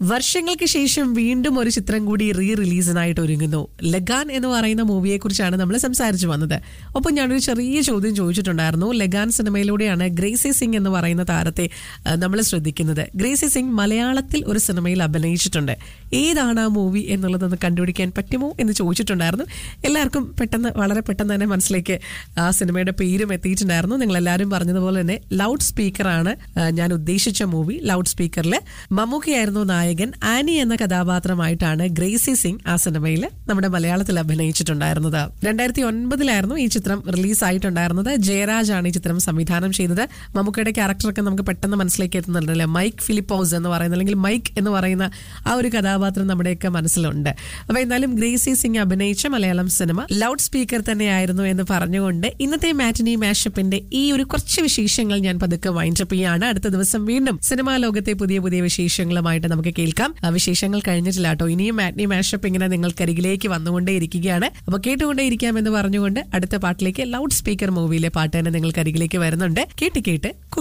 വർഷങ്ങൾക്ക് ശേഷം വീണ്ടും ഒരു ചിത്രം കൂടി റീ റിലീസിനായിട്ട് ഒരുങ്ങുന്നു ലഗാൻ എന്ന് പറയുന്ന മൂവിയെ കുറിച്ചാണ് നമ്മൾ സംസാരിച്ചു വന്നത് ഒപ്പം ഞാനൊരു ചെറിയ ചോദ്യം ചോദിച്ചിട്ടുണ്ടായിരുന്നു ലഗാൻ സിനിമയിലൂടെയാണ് ഗ്രേസി സിംഗ് എന്ന് പറയുന്ന താരത്തെ നമ്മൾ ശ്രദ്ധിക്കുന്നത് ഗ്രേസി സിംഗ് മലയാളത്തിൽ ഒരു സിനിമയിൽ അഭിനയിച്ചിട്ടുണ്ട് ഏതാണ് ആ മൂവി എന്നുള്ളതൊന്ന് കണ്ടുപിടിക്കാൻ പറ്റുമോ എന്ന് ചോദിച്ചിട്ടുണ്ടായിരുന്നു എല്ലാവർക്കും പെട്ടെന്ന് വളരെ പെട്ടെന്ന് തന്നെ മനസ്സിലേക്ക് ആ സിനിമയുടെ പേരും എത്തിയിട്ടുണ്ടായിരുന്നു നിങ്ങൾ എല്ലാവരും പറഞ്ഞതുപോലെ തന്നെ ലൗഡ് സ്പീക്കറാണ് ആ, ഞാൻ ഉദ്ദേശിച്ച മൂവി ലൗഡ് സ്പീക്കറിൽ മമ്മൂക്കയായിരുന്നു നായകൻ ആനി എന്ന കഥാപാത്രമായിട്ടാണ് ഗ്രേസി സിംഗ് ആ സിനിമയിൽ നമ്മുടെ മലയാളത്തിൽ അഭിനയിച്ചിട്ടുണ്ടായിരുന്നത് രണ്ടായിരത്തി ഒൻപതിലായിരുന്നു ഈ ചിത്രം റിലീസ് ആയിട്ടുണ്ടായിരുന്നത് ജയരാജ് ആണ് ഈ ചിത്രം സംവിധാനം ചെയ്തത് മമ്മൂക്കയുടെ ക്യാരക്ടറൊക്കെ നമുക്ക് പെട്ടെന്ന് മനസ്സിലേക്ക് എത്തുന്നുണ്ടല്ലേ മൈക്ക് ഫിലിപ്പോസ് എന്ന് പറയുന്ന അല്ലെങ്കിൽ മൈക്ക് എന്ന് പറയുന്ന ആ ഒരു കഥാപാത്രം നമ്മുടെയൊക്കെ മനസ്സിലുണ്ട് അപ്പൊ എന്നാലും ഗ്രേസി സിംഗ് അഭിനയിച്ച മലയാളം സിനിമ ലൗഡ് സ്പീക്കർ തന്നെയായിരുന്നു എന്ന് പറഞ്ഞുകൊണ്ട് ഇന്നത്തെ മാറ്റിനി മാഷപ്പിന്റെ ഈ ഒരു കുറച്ച് വിശേഷങ്ങൾ ഞാൻ പതുക്കെ വൈൻഡപ്പ് ചെയ്യാണ് അടുത്ത ദിവസം വീണ്ടും സിനിമാ ലോകത്തെ പുതിയ പുതിയ വിശേഷങ്ങളുമായിട്ട് നമുക്ക് കേൾക്കാം ആ വിശേഷങ്ങൾ കഴിഞ്ഞിട്ടില്ല കേട്ടോ ഇനിയും മാറ്റിനി മാഷപ്പ് ഇങ്ങനെ നിങ്ങൾക്കരികിലേക്ക് വന്നുകൊണ്ടേ ഇരിക്കുകയാണ് അപ്പൊ കേട്ടുകൊണ്ടേ ഇരിക്കാം എന്ന് പറഞ്ഞുകൊണ്ട് അടുത്ത പാട്ടിലേക്ക് ലൗഡ് സ്പീക്കർ മൂവിയിലെ പാട്ട് തന്നെ നിങ്ങൾക്കരികിലേക്ക് വരുന്നുണ്ട് കേട്ട് കേട്ട്